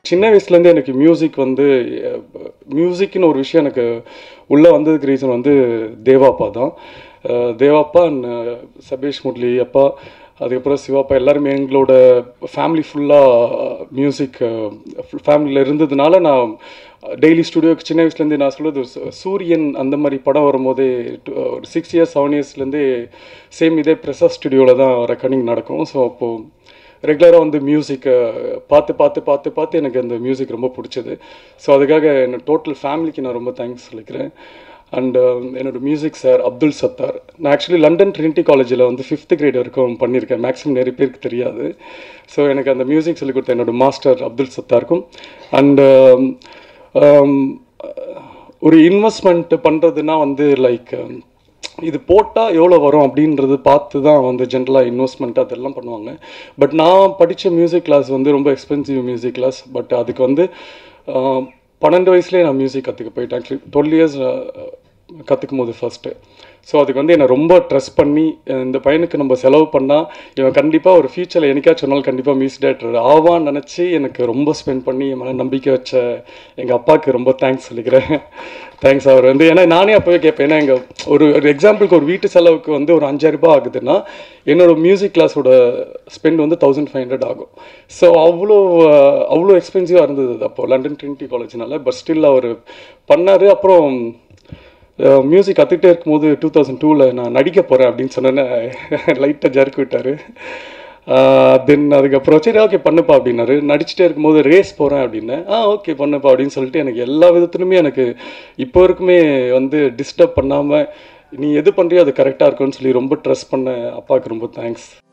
சின்ன வயசுலேருந்து எனக்கு மியூசிக் வந்து மியூசிக்னு ஒரு விஷயம் எனக்கு உள்ளே வந்ததுக்கு ரீசன் வந்து தேவாப்பா தான் அஹ் தேவாப்பா அண்ட் சபேஷ் முரளி அப்பா அதுக்கப்புறம் சிவாப்பா எல்லாருமே எங்களோட ஃபேமிலி ஃபுல்லாக மியூசிக் ஃபேமிலியில் இருந்ததுனால நான் டெய்லி ஸ்டுடியோக்கு சின்ன வயசுலேருந்து நான் சொல்கிறது சு- சூரியன் அந்த மாதிரி படம் வரும்போதே டு- ஒரு சிக்ஸ் இயர்ஸ் செவன் இயர்ஸ்லேருந்தே சேம் இதே ப்ரெஸா ஸ்டுடியோவில் தான் ரெக்கார்டிங் நடக்கும் ஸோ அப்போது ரெகுலராக வந்து மியூசிக்கை பார்த்து பார்த்து பார்த்து பார்த்து எனக்கு அந்த மியூசிக் ரொம்ப பிடிச்சது ஸோ அதுக்காக என்னோட டோட்டல் ஃபேமிலிக்கு நான் ரொம்ப தேங்க்ஸ் சொல்லிக்கிறேன் அண்ட் என்னோட மியூசிக் சார் அப்துல் சத்தார் நான் ஆக்சுவலி லண்டன் ட்ரினிட்டி காலேஜில் வந்து ஃபிஃப்த் கிரேட் வரைக்கும் பண்ணியிருக்கேன் மேக்ஸிமம் நிறைய பேருக்கு தெரியாது ஸோ எனக்கு அந்த மியூசிக் சொல்லிக் கொடுத்த என்னோட மாஸ்டர் அப்துல் சத்தாருக்கும் அண்ட் ஒரு இன்வெஸ்ட்மெண்ட் பண்ணுறதுனா வந்து லைக் இது போட்டால் எவ்வளோ வரும் அப்படின்றது பார்த்து தான் வந்து ஜென்ரலாக இன்வெஸ்ட்மெண்ட் அதெல்லாம் பண்ணுவாங்க பட் நான் படித்த மியூசிக் கிளாஸ் வந்து ரொம்ப எக்ஸ்பென்சிவ் மியூசிக் கிளாஸ் பட் அதுக்கு வந்து ஆஹ், பன்னெண்டு வயசுலேயே நான் மியூசிக் கற்றுக்க போயிட்டேன் ஆக்சுவலி டுவெல் இயர்ஸ் கற்றுக்கும் போது ஃபஸ்ட்டு ஸோ அதுக்கு வந்து என்னை ரொம்ப ட்ரெஸ் பண்ணி அஹ் இந்த பையனுக்கு நம்ம செலவு பண்ணால் இவன் கண்டிப்பாக ஒரு ஃபியூச்சரில் என்னைக்காச்சும் சொன்னாலும் கண்டிப்பாக மியூசிக் டேரக்டர் ஆவான்னு நினச்சி எனக்கு ரொம்ப ஸ்பெண்ட் பண்ணி என் மேலே நம்பிக்கை வச்ச எங்கள் அப்பாவுக்கு ரொம்ப தேங்க்ஸ் சொல்லிக்கிறேன் தேங்க்ஸ் அவர் வந்து ஏன்னா நானே அப்போவே கேட்பேன் ஏன்னா எங்கள் ஒரு ஒரு எக்ஸாம்பிளுக்கு ஒரு வீட்டு செலவுக்கு வந்து ஒரு அஞ்சாயிரம் ரூபாய் ஆகுதுன்னா என்னோட மியூசிக் கிளாஸோட ஸ்பெண்ட் வந்து தௌசண்ட் ஃபைவ் ஹண்ட்ரட் ஆகும் ஸோ அவ்வளோ அஹ், அவ்வளோ எக்ஸ்பென்சிவாக இருந்தது அது அப்போ லண்டன் ட்ரினிட்டி காலேஜ்னால பட் ஸ்டில் அவர் பண்ணார் அப்புறம் மியூசிக் கற்றுக்கிட்டே இருக்கும்போது டூ தௌசண்ட் டூவில் நான் நடிக்க போகிறேன் அப்படின்னு சொன்னேன்னு லைட்டாக ஜர்க்கு விட்டார் தென் அதுக்கப்புறம் சரி ஓகே பண்ணுப்பா அப்படின்னாரு நடிச்சுட்டே இருக்கும்போது ரேஸ் போகிறேன் அப்படின்னேன் ஆ ஓகே பண்ணுப்பா அப்படின்னு சொல்லிட்டு எனக்கு எல்லா விதத்துலையுமே எனக்கு இப்போ வரைக்குமே வந்து டிஸ்டர்ப் பண்ணாமல் நீ எது பண்ணுறியோ அது கரெக்டாக இருக்கும்னு சொல்லி ரொம்ப ட்ரெஸ் பண்ண அப்பாவுக்கு ரொம்ப தேங்க்ஸ்